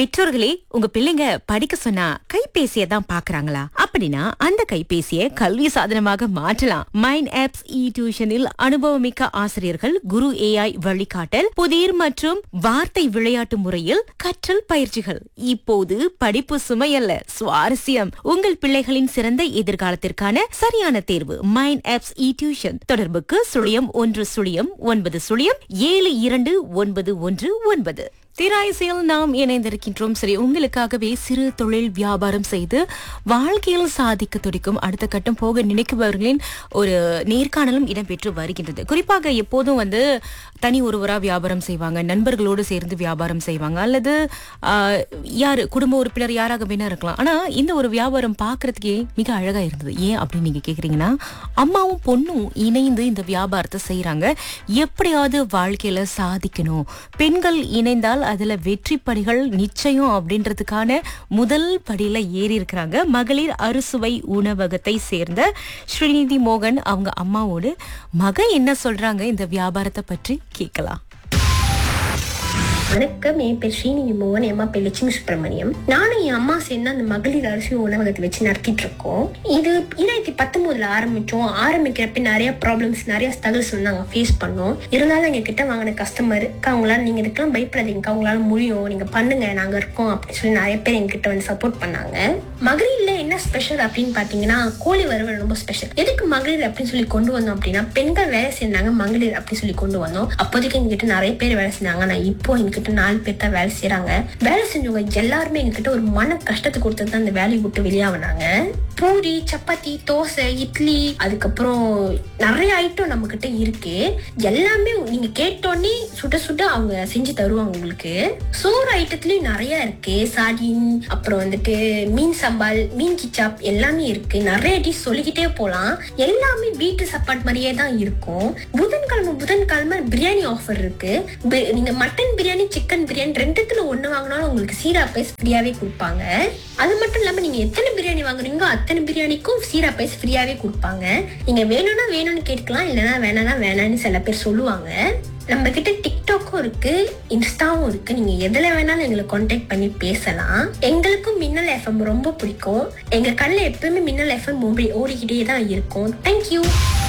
பெற்றோர்களே உங்க பிள்ளைங்க படிக்க சொன்னா கைபேசியை தான் பாக்குறாங்களா அப்படின்னா அந்த கைபேசியை கல்வி சாதனமாக மாற்றலாம் மைண்ட் ஆப்ஸ் இ டியூஷனில் அனுபவமிக்க ஆசிரியர்கள் குரு ஏஐ வழிகாட்டல் புதிர் மற்றும் வார்த்தை விளையாட்டு முறையில் கற்றல் பயிற்சிகள் இப்போது படிப்பு சுமையல்ல சுவாரஸ்யம் உங்கள் பிள்ளைகளின் சிறந்த எதிர்காலத்திற்கான சரியான தேர்வு மைண்ட் ஆப்ஸ் இ டியூஷன் தொடர்புக்கு சுழியம் ஒன்று சுழியம் ஒன்பது சுழியம் ஏழு இரண்டு ஒன்பது ஒன்று ஒன்பது திராய்சியில் நாம் இணைந்திருக்கின்றோம் சரி உங்களுக்காகவே சிறு தொழில் வியாபாரம் செய்து வாழ்க்கையில் சாதிக்க துடிக்கும் அடுத்த கட்டம் போக நினைக்குபவர்களின் ஒரு நேர்காணலும் இடம்பெற்று வருகின்றது குறிப்பாக எப்போதும் வந்து தனி ஒருவரா வியாபாரம் செய்வாங்க நண்பர்களோடு சேர்ந்து வியாபாரம் செய்வாங்க அல்லது ஆஹ், யாரு குடும்ப உறுப்பினர் யாராக வேணா இருக்கலாம் ஆனா இந்த ஒரு வியாபாரம் பார்க்கிறதுக்கே மிக அழகா இருந்தது ஏன் அப்படின்னு நீங்க கேக்குறீங்கன்னா அம்மாவும் பொண்ணும் இணைந்து இந்த வியாபாரத்தை செய்றாங்க எப்படியாவது வாழ்க்கையில சாதிக்கணும் பெண்கள் இணைந்தால் அதுல வெற்றி படிகள் நிச்சயம் அப்படின்றதுக்கான முதல் படியில ஏறி இருக்கிறாங்க மகளிர் அறுசுவை உணவகத்தை சேர்ந்த ஸ்ரீநிதி மோகன் அவங்க அம்மாவோடு மக என்ன சொல்றாங்க இந்த வியாபாரத்தை பற்றி கேட்கலாம் வணக்கம் என் பேர் ஸ்ரீநிதி மோகன் என் அம்மா பேர் லட்சுமி சுப்பிரமணியம் நானும் என் அம்மா சேர்ந்து அந்த மகளிர் அரிசி உணவகத்தை வச்சு நடத்திட்டு இருக்கோம் இது இரண்டாயிரத்தி பத்தொன்பதுல ஆரம்பிச்சோம் ஆரம்பிக்கிறப்ப நிறைய ப்ராப்ளம்ஸ் நிறைய ஸ்ட்ரகிள்ஸ் வந்து நாங்கள் ஃபேஸ் பண்ணோம் இருந்தாலும் எங்க கிட்ட வாங்கின கஸ்டமர் அவங்களால நீங்க இதுக்கெல்லாம் பயப்படாதீங்க அவங்களால முடியும் நீங்க பண்ணுங்க நாங்க இருக்கோம் அப்படின்னு சொல்லி நிறைய பேர் எங்ககிட்ட வந்து சப்போர்ட் பண்ணாங்க மகளிர்ல என்ன ஸ்பெஷல் அப்படின்னு பாத்தீங்கன்னா கோழி வறுவல் ரொம்ப ஸ்பெஷல் எதுக்கு மகளிர் அப்படின்னு சொல்லி கொண்டு வந்தோம் அப்படின்னா பெண்கள் வேலை செய்யறாங்க மகளிர் அப்படின்னு சொல்லி கொண்டு வந்தோம் அப்போதைக்கு எங்ககிட்ட நிறைய பேர் வேலை செஞ்சாங்க ஆனா இப்போ எங்ககிட்ட நாலு பேர் தான் வேலை செய்யறாங்க வேலை செஞ்சவங்க எல்லாருமே எங்ககிட்ட ஒரு மன கஷ்டத்தை கொடுத்து தான் இந்த வேலையை விட்டு வெளியாகினாங்க பூரி சப்பாத்தி தோசை இட்லி அதுக்கப்புறம் நிறைய ஐட்டம் நம்ம கிட்ட இருக்கு எல்லாமே நீங்க கேட்டோன்னே சுட சுட அவங்க செஞ்சு தருவாங்க உங்களுக்கு சோறு ஐட்டத்துலயும் நிறைய இருக்கு சாடின் அப்புறம் வந்துட்டு மீன் சம்பால் மீன் கிச்சாப் எல்லாமே இருக்கு நிறைய டிஷ் சொல்லிக்கிட்டே போலாம் எல்லாமே வீட்டு சாப்பாடு மாதிரியே தான் இருக்கும் புதன்கிழமை புதன்கிழமை பிரியாணி ஆஃபர் இருக்கு பி- நீங்க மட்டன் பிரியாணி சிக்கன் பிரியாணி ரெண்டுத்துல ஒண்ணு வாங்கினாலும் உங்களுக்கு சீரா பைஸ் ஃப்ரீயாவே கொடுப்பாங்க அது மட்டும் இல்லாம நீங்க எத்தனை பிரியாணி வாங்குறீங்களோ அத்தனை பிரியாணிக்கும் சீரா பைஸ் ஃப்ரீயாவே கொடுப்பாங்க நீங்க வேணும்னா வேணும்னு கேட்கலாம் இல்லைன்னா வேணாம்னா வேணாம்னு சில பேர் சொல்லுவாங்க நம்ம கிட்ட டிக்டாக்கும் இருக்கு இன்ஸ்டாவும் இருக்கு நீங்க எதுல வேணாலும் எங்களை காண்டாக்ட் பண்ணி பேசலாம் எங்களுக்கும் மின்னல் எஃப்எம் ரொம்ப பிடிக்கும் எங்க கண்ணில் எப்பவுமே மின்னல் எஃப்எம் ஓடிக்கிட்டே தான் இருக்கும் தேங்க்யூ